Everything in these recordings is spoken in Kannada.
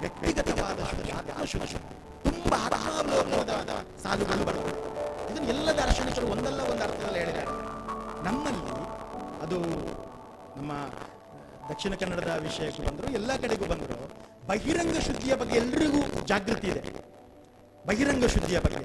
ವ್ಯಕ್ತಿಗತವಾದ ಶುದ್ಧಿ ಆತ್ಮಶುದ್ಧಿ ತುಂಬ ಆತ್ಮಾವಲೋಕನವಾದ ಸಾಲುಗಳು ಬರ್ತವೆ ಇದನ್ನು ಎಲ್ಲ ದಾರ್ಶನಿಕರು ಒಂದಲ್ಲ ಒಂದು ಅರ್ಥದಲ್ಲಿ ಹೇಳಿದ್ದಾರೆ ನಮ್ಮಲ್ಲಿ ಅದು ನಮ್ಮ ದಕ್ಷಿಣ ಕನ್ನಡದ ವಿಷಯಕ್ಕೆ ಬಂದರು ಎಲ್ಲ ಕಡೆಗೂ ಬಂದರು ಬಹಿರಂಗ ಶುದ್ಧಿಯ ಬಗ್ಗೆ ಎಲ್ರಿಗೂ ಜಾಗೃತಿ ಇದೆ ಬಹಿರಂಗ ಶುದ್ಧಿಯ ಬಗ್ಗೆ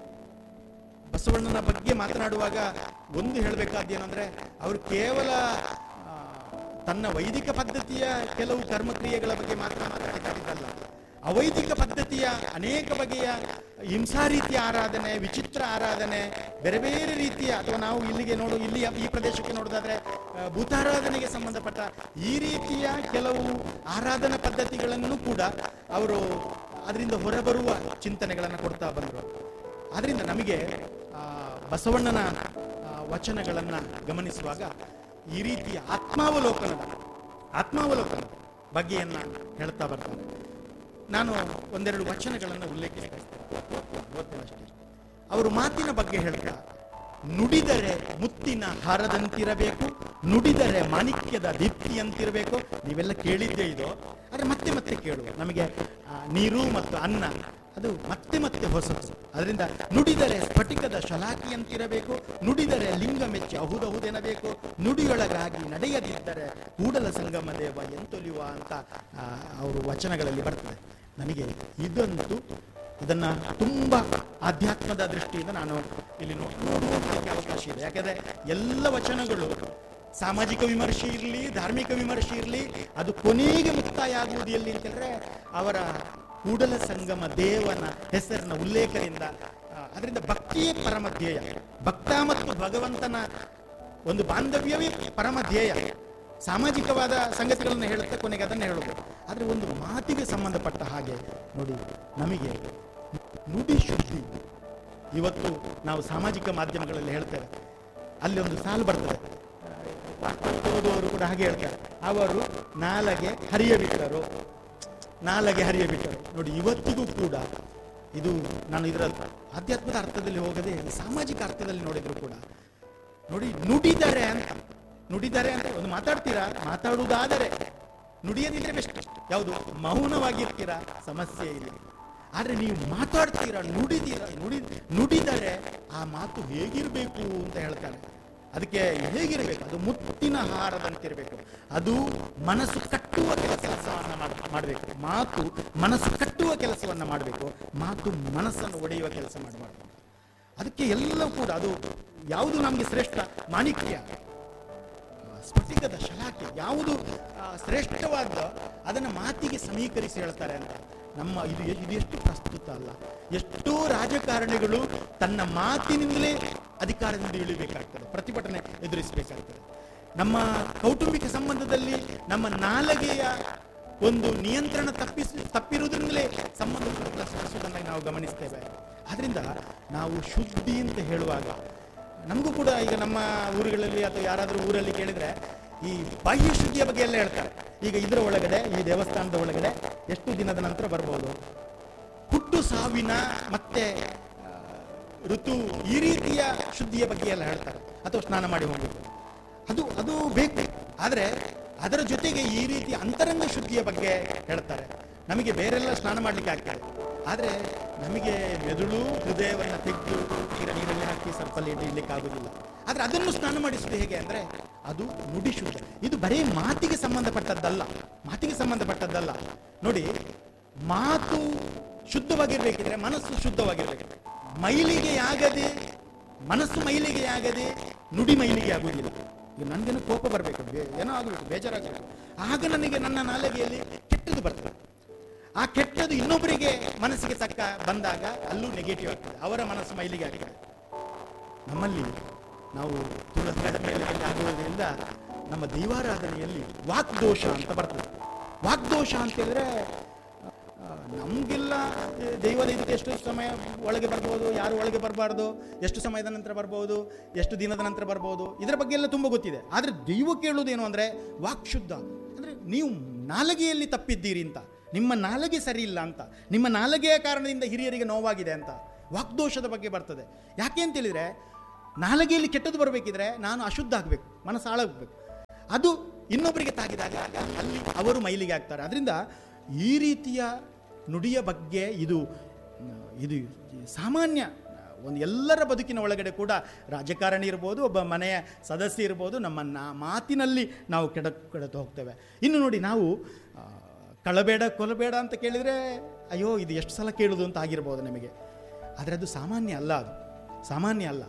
ಬಸವಣ್ಣನ ಬಗ್ಗೆ ಮಾತನಾಡುವಾಗ ಒಂದು ಹೇಳಬೇಕಾದ್ದೇನೆಂದ್ರೆ ಅವರು ಕೇವಲ ಆ, ತನ್ನ ವೈದಿಕ ಪದ್ಧತಿಯ ಕೆಲವು ಕರ್ಮಕ್ರಿಯೆಗಳ ಬಗ್ಗೆ ಮಾತ್ರ ಮಾತನಾಡಿದ್ದಲ್ಲ ಅವೈದಿಕ ಪದ್ಧತಿಯ ಅನೇಕ ಬಗೆಯ ಹಿಂಸಾ ರೀತಿಯ ಆರಾಧನೆ ವಿಚಿತ್ರ ಆರಾಧನೆ ಬೇರೆ ಬೇರೆ ರೀತಿಯ ಅಥವಾ ನಾವು ಇಲ್ಲಿಗೆ ನೋಡು ಇಲ್ಲಿ ಈ ಪ್ರದೇಶಕ್ಕೆ ನೋಡೋದಾದ್ರೆ ಆ, ಭೂತಾರಾಧನೆಗೆ ಸಂಬಂಧಪಟ್ಟ ಈ ರೀತಿಯ ಕೆಲವು ಆರಾಧನಾ ಪದ್ಧತಿಗಳನ್ನು ಕೂಡ ಅವರು ಅದರಿಂದ ಹೊರಬರುವ ಚಿಂತನೆಗಳನ್ನು ಕೊಡ್ತಾ ಬಂದರು ಆದ್ರಿಂದ ನಮಗೆ ಆ, ಬಸವಣ್ಣನ ಆ, ವಚನಗಳನ್ನ ಗಮನಿಸುವಾಗ ಈ ರೀತಿಯ ಆತ್ಮಾವಲೋಕನದ ಆತ್ಮಾವಲೋಕನದ ಬಗ್ಗೆಯನ್ನ ಹೇಳ್ತಾ ಬರ್ತಾನೆ ನಾನು ಒಂದೆರಡು ವಚನಗಳನ್ನು ಉಲ್ಲೇಖಿಸ್ತೇನೆ ಅವರು ಮಾತಿನ ಬಗ್ಗೆ ಹೇಳ್ತಾ ನುಡಿದರೆ ಮುತ್ತಿನ ಹಾರದಂತಿರಬೇಕು ನುಡಿದರೆ ಮಾಣಿಕ್ಯದ ದೀಪ್ತಿಯಂತಿರಬೇಕು ನೀವೆಲ್ಲ ಕೇಳಿದ್ದೇ ಇದು ಆದರೆ ಮತ್ತೆ ಮತ್ತೆ ಕೇಳುವ ನಮಗೆ ಆ, ನೀರು ಮತ್ತು ಅನ್ನ ಅದು ಮತ್ತೆ ಮತ್ತೆ ಹೊಸತು ಅದರಿಂದ ನುಡಿದರೆ ಸ್ಫಟಿಕದ ಶಲಾಕಿಯಂತಿರಬೇಕು ನುಡಿದರೆ ಲಿಂಗ ಮೆಚ್ಚಿ ಅಹುದಹುದೆನಬೇಕು ನುಡಿಯೊಳಗಾಗಿ ನಡೆಯದಿದ್ದರೆ ಕೂಡಲ ಸಂಗಮ ದೇವ ಎಂತೊಲಿಯುವ ಅಂತ ಆ, ಅವರು ವಚನಗಳಲ್ಲಿ ಬರ್ತದೆ ನನಗೆ ಇದಂತೂ ಇದನ್ನ ತುಂಬಾ ಆಧ್ಯಾತ್ಮದ ದೃಷ್ಟಿಯಿಂದ ನಾನು ಇಲ್ಲಿ ನೋ- ನೋಡುವುದಕ್ಕೆ ಅವಕಾಶ ಇದೆ ಯಾಕಂದ್ರೆ ಎಲ್ಲ ವಚನಗಳು ಸಾಮಾಜಿಕ ವಿಮರ್ಶೆ ಇರಲಿ ಧಾರ್ಮಿಕ ವಿಮರ್ಶೆ ಇರಲಿ ಅದು ಕೊನೆಗೆ ಮುಕ್ತಾಯ ಆಗುವುದು ಎಲ್ಲಿ ಅಂತಂದ್ರೆ ಅವರ ಕೂಡಲ ಸಂಗಮ ದೇವನ ಹೆಸರಿನ ಉಲ್ಲೇಖದಿಂದ ಆ, ಅದರಿಂದ ಭಕ್ತಿಯೇ ಪರಮ ಧ್ಯೇಯ ಭಕ್ತ ಮತ್ತು ಭಗವಂತನ ಒಂದು ಬಾಂಧವ್ಯವೇ ಪರಮ ಧ್ಯೇಯ ಸಾಮಾಜಿಕವಾದ ಸಂಗತಿಗಳನ್ನು ಹೇಳುತ್ತೆ ಕೊನೆಗೆ ಅದನ್ನು ಹೇಳೋದು ಆದರೆ ಒಂದು ಮಾತಿಗೆ ಸಂಬಂಧಪಟ್ಟ ಹಾಗೆ ನೋಡಿ ನಮಗೆ ನುಡಿ ಶುದ್ಧಿ ಇವತ್ತು ನಾವು ಸಾಮಾಜಿಕ ಮಾಧ್ಯಮಗಳಲ್ಲಿ ಹೇಳ್ತೇವೆ ಅಲ್ಲಿ ಒಂದು ಸಾಲು ಬರ್ತದೆ ಓದುವವರು ಕೂಡ ಹಾಗೆ ಹೇಳ್ತಾರೆ ಅವರು ನಾಲಗೆ ಹರಿಯಬಿಟ್ಟರು ನಾಲಗೆ ಹರಿಯಬಿಟ್ಟರು ನೋಡಿ ಇವತ್ತಿಗೂ ಕೂಡ ಇದು ನಾನು ಇದರ ಆಧ್ಯಾತ್ಮದ ಅರ್ಥದಲ್ಲಿ ಹೋಗದೆ ಸಾಮಾಜಿಕ ಅರ್ಥದಲ್ಲಿ ನೋಡಿದ್ರು ಕೂಡ ನೋಡಿ ನುಡಿದರೆ ಅಂತ ನುಡಿದರೆ ಅಂತ ಒಂದು ಮಾತಾಡ್ತೀರಾ ಮಾತಾಡುವುದಾದರೆ ನುಡಿಯದಿದ್ರೆ ಬೆಸ್ಟ್ ಯಾವುದು ಮೌನವಾಗಿರ್ತೀರಾ ಸಮಸ್ಯೆ ಇಲ್ಲ ಆದ್ರೆ ನೀವು ಮಾತಾಡ್ತೀರಾ ನುಡಿದೀರಾ ನುಡಿ ನುಡಿದರೆ ಆ ಮಾತು ಹೇಗಿರ್ಬೇಕು ಅಂತ ಹೇಳ್ತಾರೆ ಅದಕ್ಕೆ ಹೇಗಿರ್ಬೇಕು ಅದು ಮುತ್ತಿನ ಹಾರದಂತಿರ್ಬೇಕು ಅದು ಮನಸ್ಸು ಕಟ್ಟುವ ಕೆಲಸವನ್ನ ಮಾಡಬೇಕು ಮಾತು ಮನಸ್ಸು ಕಟ್ಟುವ ಕೆಲಸವನ್ನ ಮಾಡಬೇಕು ಮಾತು ಮನಸ್ಸನ್ನು ಒಡೆಯುವ ಕೆಲಸ ಮಾಡಬಾರ್ದು ಅದಕ್ಕೆ ಎಲ್ಲವೂ ಕೂಡ ಅದು ಯಾವುದು ನಮಗೆ ಶ್ರೇಷ್ಠ ಮಾಣಿಕ್ಯ ಸ್ಫಟಿಕದ ಶಲಾಕೆ ಯಾವುದು ಆ, ಶ್ರೇಷ್ಠವಾದ ಅದನ್ನು ಮಾತಿಗೆ ಸಮೀಕರಿಸಿ ಹೇಳ್ತಾರೆ ಅಂತ ನಮ್ಮ ಇದು ಎ- ಇದು ಎಷ್ಟು ಪ್ರಸ್ತುತ ಅಲ್ಲ ಎಷ್ಟೋ ರಾಜಕಾರಣಿಗಳು ತನ್ನ ಮಾತಿನಿಂದಲೇ ಅಧಿಕಾರದಿಂದ ಇಳಿಬೇಕಾಗ್ತದೆ ಪ್ರತಿಭಟನೆ ಎದುರಿಸಬೇಕಾಗ್ತದೆ ನಮ್ಮ ಕೌಟುಂಬಿಕ ಸಂಬಂಧದಲ್ಲಿ ನಮ್ಮ ನಾಲಗೆಯ ಒಂದು ನಿಯಂತ್ರಣ ತಪ್ಪಿಸಿ ತಪ್ಪಿರುವುದರಿಂದಲೇ ಸಂಬಂಧ ಪ್ರಶ್ನಿಸುವುದನ್ನು ನಾವು ಗಮನಿಸ್ತೇವೆ ಆದ್ರಿಂದ ನಾವು ಶುದ್ಧಿ ಅಂತ ಹೇಳುವಾಗ ನಮಗೂ ಕೂಡ ಈಗ ನಮ್ಮ ಊರುಗಳಲ್ಲಿ ಅಥವಾ ಯಾರಾದರೂ ಊರಲ್ಲಿ ಕೇಳಿದ್ರೆ ಈ ಬಾಹ್ಯ ಶುದ್ಧಿಯ ಬಗ್ಗೆ ಎಲ್ಲ ಹೇಳ್ತಾರೆ ಈಗ ಇದರ ಒಳಗಡೆ ಈ ದೇವಸ್ಥಾನದ ಒಳಗಡೆ ಎಷ್ಟು ದಿನದ ನಂತರ ಬರ್ಬೋದು ಹುಟ್ಟು ಸಾವಿನ ಮತ್ತೆ ಆ, ಋತು ಈ ರೀತಿಯ ಶುದ್ಧಿಯ ಬಗ್ಗೆ ಎಲ್ಲ ಹೇಳ್ತಾರೆ ಅಥವಾ ಸ್ನಾನ ಮಾಡಿ ಹೋಗುದು ಅದು ಅದು ಬೇಕು ಆದರೆ ಅದರ ಜೊತೆಗೆ ಈ ರೀತಿ ಅಂತರಂಗ ಶುದ್ಧಿಯ ಬಗ್ಗೆ ಹೇಳ್ತಾರೆ ನಮಗೆ ಬೇರೆಲ್ಲ ಸ್ನಾನ ಮಾಡ್ಲಿಕ್ಕೆ ಆಗ್ತದೆ ಆದರೆ ನಮಗೆ ಮೆದುಳು ಹೃದಯವನ್ನು ತೆಗೆದು ಈಗ ನೀರಲ್ಲಿ ಹಾಕಿ ಸರ್ಪಲ್ಲಿ ಇಟ್ಟು ಇಡ್ಲಿಕ್ಕೆ ಆಗುದಿಲ್ಲ ಆದರೆ ಅದನ್ನು ಸ್ನಾನ ಮಾಡಿಸುವುದು ಹೇಗೆ ಅಂದ್ರೆ ಅದು ನುಡಿ ಶುದ್ಧ ಇದು ಬರೀ ಮಾತಿಗೆ ಸಂಬಂಧಪಟ್ಟದ್ದಲ್ಲ ಮಾತಿಗೆ ಸಂಬಂಧಪಟ್ಟದ್ದಲ್ಲ ನೋಡಿ ಮಾತು ಶುದ್ಧವಾಗಿರ್ಬೇಕಿದ್ರೆ ಮನಸ್ಸು ಶುದ್ಧವಾಗಿರ್ಬೇಕು ಮೈಲಿಗೆಯಾಗದೆ ಮನಸ್ಸು ಮೈಲಿಗೆಯಾಗದೆ ನುಡಿ ಮೈಲಿಗೆ ಆಗುವುದಿಲ್ಲ ಈಗ ನನಗೇನು ಕೋಪ ಬರಬೇಕು ಏನೋ ಆಗಬೇಕು ಬೇಜಾರಾಗಬೇಕು ಆಗ ನನಗೆ ನನ್ನ ನಾಲಿಗೆಯಲ್ಲಿ ಕೆಟ್ಟದ್ದು ಬರ್ತದೆ ಆ ಕೆಟ್ಟದ್ದು ಇನ್ನೊಬ್ಬರಿಗೆ ಮನಸ್ಸಿಗೆ ತಕ್ಕ ಬಂದಾಗ ಅಲ್ಲೂ ನೆಗೆಟಿವ್ ಆಗ್ತದೆ ಅವರ ಮನಸ್ಸು ಮೈಲಿಗೆ ಆಗ್ತದೆ ನಮ್ಮಲ್ಲಿ ನಾವು ತುಳಸಿದ ಮೇಲೆ ಆಗುವುದರಿಂದ ನಮ್ಮ ದೈವಾರಾಧನೆಯಲ್ಲಿ ವಾಗ್ದೋಷ ಅಂತ ಬರ್ತದೆ ವಾಗ್ದೋಷ ಅಂತ ಹೇಳಿದ್ರೆ ಆ, ನಮ್ಗೆಲ್ಲ ಏ, ದೈವದ ಇದಕ್ಕೆ ಎಷ್ಟು ಸಮಯ ಒಳಗೆ ಬರ್ಬೋದು ಯಾರು ಒಳಗೆ ಬರಬಾರ್ದು ಎಷ್ಟು ಸಮಯದ ನಂತರ ಬರ್ಬೋದು ಎಷ್ಟು ದಿನದ ನಂತರ ಬರ್ಬೋದು ಇದರ ಬಗ್ಗೆ ಎಲ್ಲ ತುಂಬ ಗೊತ್ತಿದೆ ಆದರೆ ದೈವ ಕೇಳುವುದೇನು ಅಂದರೆ ವಾಕ್ ಶುದ್ಧ ಅಂದರೆ ನೀವು ನಾಲಗೆಯಲ್ಲಿ ತಪ್ಪಿದ್ದೀರಿ ಅಂತ ನಿಮ್ಮ ನಾಲಗೆ ಸರಿ ಇಲ್ಲ ಅಂತ ನಿಮ್ಮ ನಾಲಗೆಯ ಕಾರಣದಿಂದ ಹಿರಿಯರಿಗೆ ನೋವಾಗಿದೆ ಅಂತ ವಾಗ್ದೋಷದ ಬಗ್ಗೆ ಬರ್ತದೆ ಯಾಕೆ ಅಂತ ಹೇಳಿದ್ರೆ ನಾಲಗೆಯಲ್ಲಿ ಕೆಟ್ಟದ್ದು ಬರಬೇಕಿದ್ರೆ ನಾನು ಅಶುದ್ಧ ಆಗಬೇಕು ಮನಸ್ಸು ಹಾಳಾಗಬೇಕು ಅದು ಇನ್ನೊಬ್ಬರಿಗೆ ತಾಗಿದಾಗ ಅಲ್ಲಿ ಅವರು ಮೈಲಿಗೆ ಆಗ್ತಾರೆ ಅದರಿಂದ ಈ ರೀತಿಯ ನುಡಿಯ ಬಗ್ಗೆ ಇದು ಇದು ಸಾಮಾನ್ಯ ಒಂದು ಎಲ್ಲರ ಬದುಕಿನ ಒಳಗಡೆ ಕೂಡ ರಾಜಕಾರಣಿ ಇರ್ಬೋದು ಒಬ್ಬ ಮನೆಯ ಸದಸ್ಯ ಇರ್ಬೋದು ನಮ್ಮ ನಾ ಮಾತಿನಲ್ಲಿ ನಾವು ಕೆಡ ಕೆಡತು ಹೋಗ್ತೇವೆ ಇನ್ನು ನೋಡಿ ನಾವು ಆ, ಕಳಬೇಡ ಕೊಲಬೇಡ ಅಂತ ಕೇಳಿದರೆ ಅಯ್ಯೋ ಇದು ಎಷ್ಟು ಸಲ ಕೇಳೋದು ಅಂತ ಆಗಿರ್ಬೋದು ನಿಮಗೆ ಆದರೆ ಅದು ಸಾಮಾನ್ಯ ಅಲ್ಲ ಅದು ಸಾಮಾನ್ಯ ಅಲ್ಲ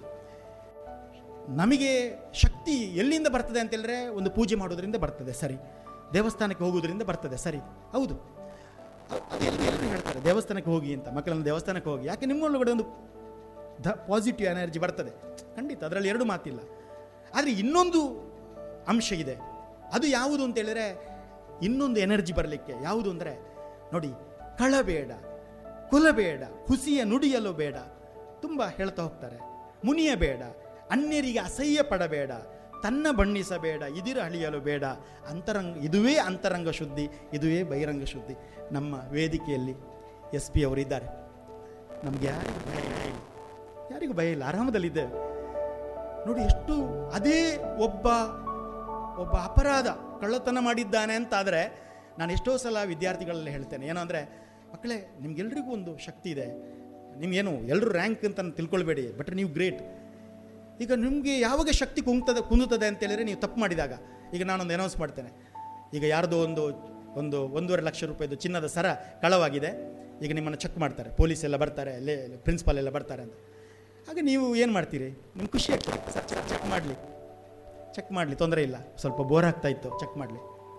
ನಮಗೆ ಶಕ್ತಿ ಎಲ್ಲಿಂದ ಬರ್ತದೆ ಅಂತ ಹೇಳಿದ್ರೆ ಒಂದು ಪೂಜೆ ಮಾಡೋದ್ರಿಂದ ಬರ್ತದೆ ಸರಿ ದೇವಸ್ಥಾನಕ್ಕೆ ಹೋಗೋದ್ರಿಂದ ಬರ್ತದೆ ಸರಿ ಹೌದು ಅ- ಅದು ಎಲ್ಲರೂ ಎಲ್ಲರೂ ಹೇಳ್ತಾರೆ ದೇವಸ್ಥಾನಕ್ಕೆ ಹೋಗಿ ಅಂತ ಮಕ್ಕಳನ್ನು ದೇವಸ್ಥಾನಕ್ಕೆ ಹೋಗಿ ಯಾಕೆ ನಿಮ್ಮೊಳಗಡೆ ಒಂದು ಧ ಪಾಸಿಟಿವ್ ಎನರ್ಜಿ ಬರ್ತದೆ ಖಂಡಿತ ಅದರಲ್ಲಿ ಎರಡು ಮಾತಿಲ್ಲ ಆದರೆ ಇನ್ನೊಂದು ಅಂಶ ಇದೆ ಅದು ಯಾವುದು ಅಂತ ಹೇಳಿದ್ರೆ ಇನ್ನೊಂದು ಎನರ್ಜಿ ಬರಲಿಕ್ಕೆ ಯಾವುದು ಅಂದರೆ ನೋಡಿ ಕಳಬೇಡ ಕುಲಬೇಡ ಹುಸಿಯ ನುಡಿಯಲು ಬೇಡ ತುಂಬ ಹೇಳ್ತಾ ಹೋಗ್ತಾರೆ ಮುನಿಯಬೇಡ ಅನ್ಯರಿಗೆ ಅಸಹ್ಯ ಪಡಬೇಡ ತನ್ನ ಬಣ್ಣಿಸಬೇಡ ಇದಿರ ಅಳಿಯಲು ಬೇಡ ಅಂತರಂಗ ಇದುವೇ ಅಂತರಂಗ ಶುದ್ಧಿ ಇದುವೇ ಬಹಿರಂಗ ಶುದ್ಧಿ ನಮ್ಮ ವೇದಿಕೆಯಲ್ಲಿ ಎಸ್ ಪಿ ಅವರಿದ್ದಾರೆ ನಮಗೆ ಯಾರಿಗೂ ಭಯ ಇಲ್ಲ ಯಾರಿಗೂ ಭಯ ಇಲ್ಲ ಆರಾಮದಲ್ಲಿದ್ದೇವೆ ನೋಡಿ ಎಷ್ಟು ಅದೇ ಒಬ್ಬ ಒಬ್ಬ ಅಪರಾಧ ಕಳ್ಳತನ ಮಾಡಿದ್ದಾನೆ ಅಂತಾದರೆ ನಾನು ಎಷ್ಟೋ ಸಲ ವಿದ್ಯಾರ್ಥಿಗಳಲ್ಲಿ ಹೇಳ್ತೇನೆ ಏನು ಅಂದರೆ ಮಕ್ಕಳೇ ನಿಮ್ಗೆಲ್ರಿಗೂ ಒಂದು ಶಕ್ತಿ ಇದೆ ನಿಮ್ಗೇನು ಎಲ್ಲರೂ ರ್ಯಾಂಕ್ ಅಂತ ತಿಳ್ಕೊಳ್ಬೇಡಿ ಬಟ್ ನೀವು ಗ್ರೇಟ್ ಈಗ ನಿಮಗೆ ಯಾವಾಗ ಶಕ್ತಿ ಕುಂಗ್ತದೆ ಕುಂದುತ್ತದೆ ಅಂತ ಹೇಳಿದ್ರೆ ನೀವು ತಪ್ಪು ಮಾಡಿದಾಗ ಈಗ ನಾನೊಂದು ಅನೌನ್ಸ್ ಮಾಡ್ತೇನೆ ಈಗ ಯಾರ್ದೋ ಒಂದು ಒಂದು ಒಂದೂವರೆ ಲಕ್ಷ ರೂಪಾಯಿದು ಚಿನ್ನದ ಸರ ಕಳವಾಗಿದೆ ಈಗ ನಿಮ್ಮನ್ನು ಚೆಕ್ ಮಾಡ್ತಾರೆ ಪೊಲೀಸ್ ಎಲ್ಲ ಬರ್ತಾರೆ ಲೇ ಪ್ರಿನ್ಸಿಪಾಲ್ ಎಲ್ಲ ಬರ್ತಾರೆ ಅಂತ ಆಗ ನೀವು ಏನು ಮಾಡ್ತೀರಿ ನಿಮ್ಗೆ ಖುಷಿ ಆಗ್ತದೆ ಸರ್ ಚೆಕ್ ಚೆಕ್ ಮಾಡಲಿ ಚೆಕ್ ಮಾಡಲಿ ತೊಂದರೆ ಇಲ್ಲ ಸ್ವಲ್ಪ ಬೋರ್ ಆಗ್ತಾ ಇತ್ತು ಚೆಕ್ ಮಾಡಲಿ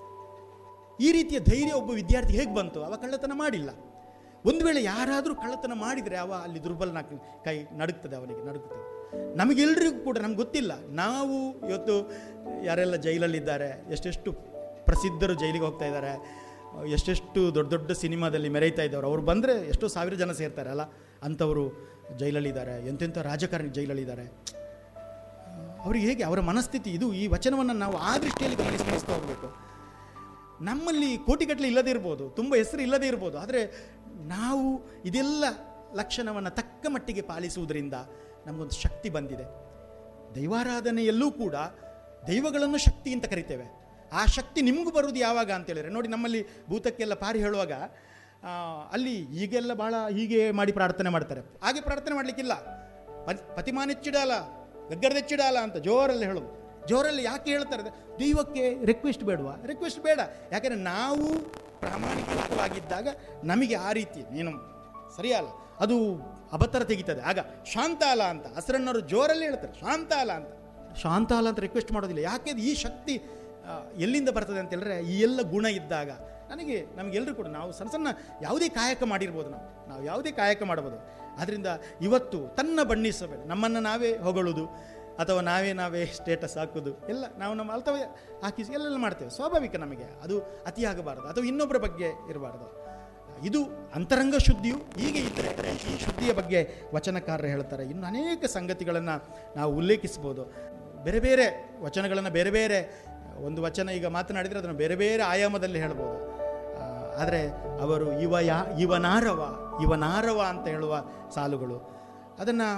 ಈ ರೀತಿಯ ಧೈರ್ಯ ಒಬ್ಬ ವಿದ್ಯಾರ್ಥಿ ಹೇಗೆ ಬಂತು ಅವ ಕಳ್ಳತನ ಮಾಡಿಲ್ಲ ಒಂದು ವೇಳೆ ಯಾರಾದರೂ ಕಳ್ಳತನ ಮಾಡಿದರೆ ಅವ ಅಲ್ಲಿ ದುರ್ಬಲನ ಕೈ ನಡುಗ್ತದೆ ಅವನಿಗೆ ನಡುಗ್ತದೆ ನಮಗೆಲ್ಲರಿಗೂ ಕೂಡ ನಮ್ಗೆ ಗೊತ್ತಿಲ್ಲ ನಾವು ಇವತ್ತು ಯಾರೆಲ್ಲ ಜೈಲಲ್ಲಿದ್ದಾರೆ ಎಷ್ಟೆಷ್ಟು ಪ್ರಸಿದ್ಧರು ಜೈಲಿಗೆ ಹೋಗ್ತಾ ಇದ್ದಾರೆ ಎಷ್ಟೆಷ್ಟು ದೊಡ್ಡ ದೊಡ್ಡ ಸಿನಿಮಾದಲ್ಲಿ ಮೆರೀತಾ ಇದ್ದವರು ಅವ್ರು ಬಂದರೆ ಎಷ್ಟೋ ಸಾವಿರ ಜನ ಸೇರ್ತಾರೆ ಅಲ್ಲ ಅಂಥವರು ಜೈಲಲ್ಲಿದ್ದಾರೆ ಎಂತೆಂಥ ರಾಜಕಾರಣಿ ಜೈಲಲ್ಲಿದ್ದಾರೆ ಅವ್ರಿಗೆ ಹೇಗೆ ಅವರ ಮನಸ್ಥಿತಿ ಇದು ಈ ವಚನವನ್ನು ನಾವು ಆ ದೃಷ್ಟಿಯಲ್ಲಿ ಗಮನಿಸಿ ಗಮನಿಸ್ತಾ ಹೋಗಬೇಕು ನಮ್ಮಲ್ಲಿ ಕೋಟಿಗಟ್ಟಲೆ ಇಲ್ಲದೇ ಇರ್ಬೋದು ತುಂಬ ಹೆಸರು ಇಲ್ಲದೇ ಇರ್ಬೋದು ಆದರೆ ನಾವು ಇದೆಲ್ಲ ಲಕ್ಷಣವನ್ನು ತಕ್ಕ ಮಟ್ಟಿಗೆ ಪಾಲಿಸುವುದರಿಂದ ನಮಗೊಂದು ಶಕ್ತಿ ಬಂದಿದೆ ದೈವಾರಾಧನೆಯಲ್ಲೂ ಕೂಡ ದೈವಗಳನ್ನು ಶಕ್ತಿ ಅಂತ ಕರಿತೇವೆ ಆ ಶಕ್ತಿ ನಿಮಗೂ ಬರುವುದು ಯಾವಾಗ ಅಂತ ಹೇಳಿದ್ರೆ ನೋಡಿ ನಮ್ಮಲ್ಲಿ ಭೂತಕ್ಕೆಲ್ಲ ಪಾರಿ ಹೇಳುವಾಗ ಆ, ಅಲ್ಲಿ ಈಗೆಲ್ಲ ಭಾಳ ಹೀಗೆ ಮಾಡಿ ಪ್ರಾರ್ಥನೆ ಮಾಡ್ತಾರೆ ಹಾಗೆ ಪ್ರಾರ್ಥನೆ ಮಾಡಲಿಕ್ಕಿಲ್ಲ ಪತಿಮಾನೆಚ್ಚಿಡಾಲ ಗಗ್ಗರದೆಚ್ಚಿಡಾಲ ಅಂತ ಜೋರಲ್ಲಿ ಹೇಳೋದು ಜೋರಲ್ಲಿ ಯಾಕೆ ಹೇಳ್ತಾರೆ ಅಂದ್ರೆ, ದೈವಕ್ಕೆ ರಿಕ್ವೆಸ್ಟ್ ಬೇಡವಾ ರಿಕ್ವೆಸ್ಟ್ ಬೇಡ ಯಾಕಂದರೆ ನಾವು ಪ್ರಾಮಾಣಿಕವಾಗಿದ್ದಾಗ ನಮಗೆ ಆ ರೀತಿ ನೀನು ಸರಿಯಲ್ಲ ಅದು ಅಬತ್ತರ ತೆಗಿತದೆ ಆಗ ಶಾಂತಾಲ ಅಂತ ಹಸರಣ್ಣವರು ಜೋರಲ್ಲಿ ಹೇಳ್ತಾರೆ ಶಾಂತಾಲ ಅಂತ ಶಾಂತಾಲ ಅಂತ ರಿಕ್ವೆಸ್ಟ್ ಮಾಡೋದಿಲ್ಲ ಯಾಕೆ ಈ ಶಕ್ತಿ ಆ, ಎಲ್ಲಿಂದ ಬರ್ತದೆ ಅಂತ ಹೇಳಿದ್ರೆ ಈ ಎಲ್ಲ ಗುಣ ಇದ್ದಾಗ ನನಗೆ ನಮಗೆಲ್ಲರೂ ಕೂಡ ನಾವು ಸಣ್ಣ ಸಣ್ಣ ಯಾವುದೇ ಕಾಯಕ ಮಾಡಿರ್ಬೋದು ನಾವು ನಾವು ಯಾವುದೇ ಕಾಯಕ ಮಾಡ್ಬೋದು ಆದ್ದರಿಂದ ಇವತ್ತು ತನ್ನ ಬಣ್ಣಿಸಬೇಡ ನಮ್ಮನ್ನು ನಾವೇ ಹೊಗಳೋದು ಅಥವಾ ನಾವೇ ನಾವೇ ಸ್ಟೇಟಸ್ ಹಾಕೋದು ಎಲ್ಲ ನಾವು ನಮ್ಮ ಅಲ್ತವೇ ಹಾಕಿಸಿ ಎಲ್ಲೆಲ್ಲ ಮಾಡ್ತೇವೆ ಸ್ವಾಭಾವಿಕ ನಮಗೆ ಅದು ಅತಿಯಾಗಬಾರದು ಅಥವಾ ಇನ್ನೊಬ್ಬರ ಬಗ್ಗೆ ಇರಬಾರ್ದು ಇದು ಅಂತರಂಗ ಶುದ್ಧಿಯು ಹೀಗೆ ಇದ್ದರೆ ಈ ಶುದ್ಧಿಯ ಬಗ್ಗೆ ವಚನಕಾರರು ಹೇಳ್ತಾರೆ ಇನ್ನು ಅನೇಕ ಸಂಗತಿಗಳನ್ನು ನಾವು ಉಲ್ಲೇಖಿಸ್ಬೋದು ಬೇರೆ ಬೇರೆ ವಚನಗಳನ್ನು ಬೇರೆ ಬೇರೆ ಒಂದು ವಚನ ಈಗ ಮಾತನಾಡಿದರೆ ಅದನ್ನು ಬೇರೆ ಬೇರೆ ಆಯಾಮದಲ್ಲಿ ಹೇಳ್ಬೋದು ಆದರೆ ಅವರು ಇವ ಯಾ ಇವನಾರವ ಇವನಾರವ ಅಂತ ಹೇಳುವ ಸಾಲುಗಳು ಅದನ್ನು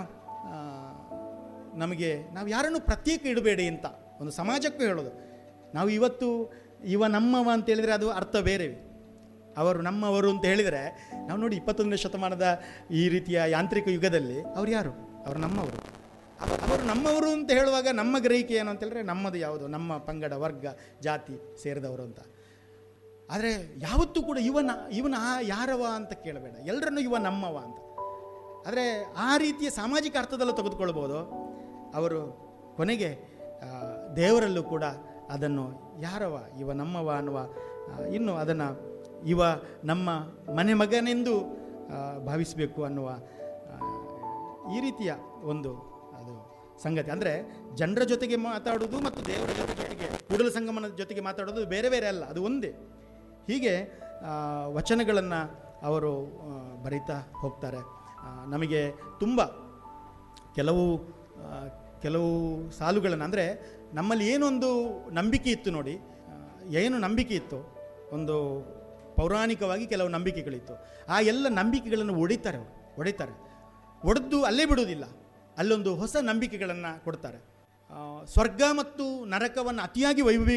ನಮಗೆ ನಾವು ಯಾರನ್ನು ಪ್ರತ್ಯೇಕ ಇಡಬೇಡಿ ಅಂತ ಒಂದು ಸಮಾಜಕ್ಕೂ ಹೇಳೋದು ನಾವು ಇವತ್ತು ಇವ ನಮ್ಮವ ಅಂತ ಹೇಳಿದರೆ ಅದು ಅರ್ಥ ಬೇರೆ ಅವರು ನಮ್ಮವರು ಅಂತ ಹೇಳಿದರೆ ನಾವು ನೋಡಿ ಇಪ್ಪತ್ತೊಂದನೇ ಶತಮಾನದ ಈ ರೀತಿಯ ಯಾಂತ್ರಿಕ ಯುಗದಲ್ಲಿ ಅವ್ರು ಯಾರು ಅವರು ನಮ್ಮವರು ಅವ- ಅವರು ನಮ್ಮವರು ಅಂತ ಹೇಳುವಾಗ ನಮ್ಮ ಗ್ರಹಿಕೆ ಏನು ಅಂತ ಹೇಳಿದ್ರೆ ನಮ್ಮದು ಯಾವುದು ನಮ್ಮ ಪಂಗಡ ವರ್ಗ ಜಾತಿ ಸೇರಿದವರು ಅಂತ ಆದರೆ ಯಾವತ್ತೂ ಕೂಡ ಇವನ ಇವನ ಆ ಯಾರವ ಅಂತ ಕೇಳಬೇಡ ಎಲ್ಲರನ್ನೂ ಇವ ನಮ್ಮವ ಅಂತ ಆದರೆ ಆ ರೀತಿಯ ಸಾಮಾಜಿಕ ಅರ್ಥದಲ್ಲೂ ತೆಗೆದುಕೊಳ್ಬೋದು ಅವರು ಕೊನೆಗೆ ಆ, ದೇವರಲ್ಲೂ ಕೂಡ ಅದನ್ನು ಯಾರವ ಇವ ನಮ್ಮವ ಅನ್ನುವ ಆ, ಇನ್ನು ಅದನ್ನು ಇವ ನಮ್ಮ ಮನೆ ಮಗನೆಂದು ಆ, ಭಾವಿಸಬೇಕು ಅನ್ನುವ ಆ, ಈ ರೀತಿಯ ಒಂದು ಅದು ಸಂಗತಿ ಅಂದರೆ ಜನರ ಜೊತೆಗೆ ಮಾತಾಡೋದು ಮತ್ತು ದೇವರ ಜೊತೆಗೆ ಕೂಡಲ ಸಂಗಮನ ಜೊತೆಗೆ ಮಾತಾಡೋದು ಬೇರೆ ಬೇರೆ ಅಲ್ಲ ಅದು ಒಂದೇ ಹೀಗೆ ವಚನಗಳನ್ನು ಅವರು ಆ, ಬರೀತಾ ಹೋಗ್ತಾರೆ ಆ, ನಮಗೆ ತುಂಬ ಕೆಲವು ಆ, ಕೆಲವು ಸಾಲುಗಳನ್ನು ಅಂದರೆ ನಮ್ಮಲ್ಲಿ ಏನೊಂದು ನಂಬಿಕೆ ಇತ್ತು ನೋಡಿ ಆ, ಏನು ನಂಬಿಕೆ ಇತ್ತು ಒಂದು ಪೌರಾಣಿಕವಾಗಿ ಕೆಲವು ನಂಬಿಕೆಗಳಿತ್ತು ಆ ಎಲ್ಲ ನಂಬಿಕೆಗಳನ್ನು ಒಡಿತಾರೆ ಅವರು ಒಡಿತಾರೆ ಒಡೆದು ಅಲ್ಲೇ ಬಿಡುವುದಿಲ್ಲ ಅಲ್ಲೊಂದು ಹೊಸ ನಂಬಿಕೆಗಳನ್ನು ಕೊಡ್ತಾರೆ ಆ, ಸ್ವರ್ಗ ಮತ್ತು ನರಕವನ್ನು ಅತಿಯಾಗಿ ವೈಭವೀ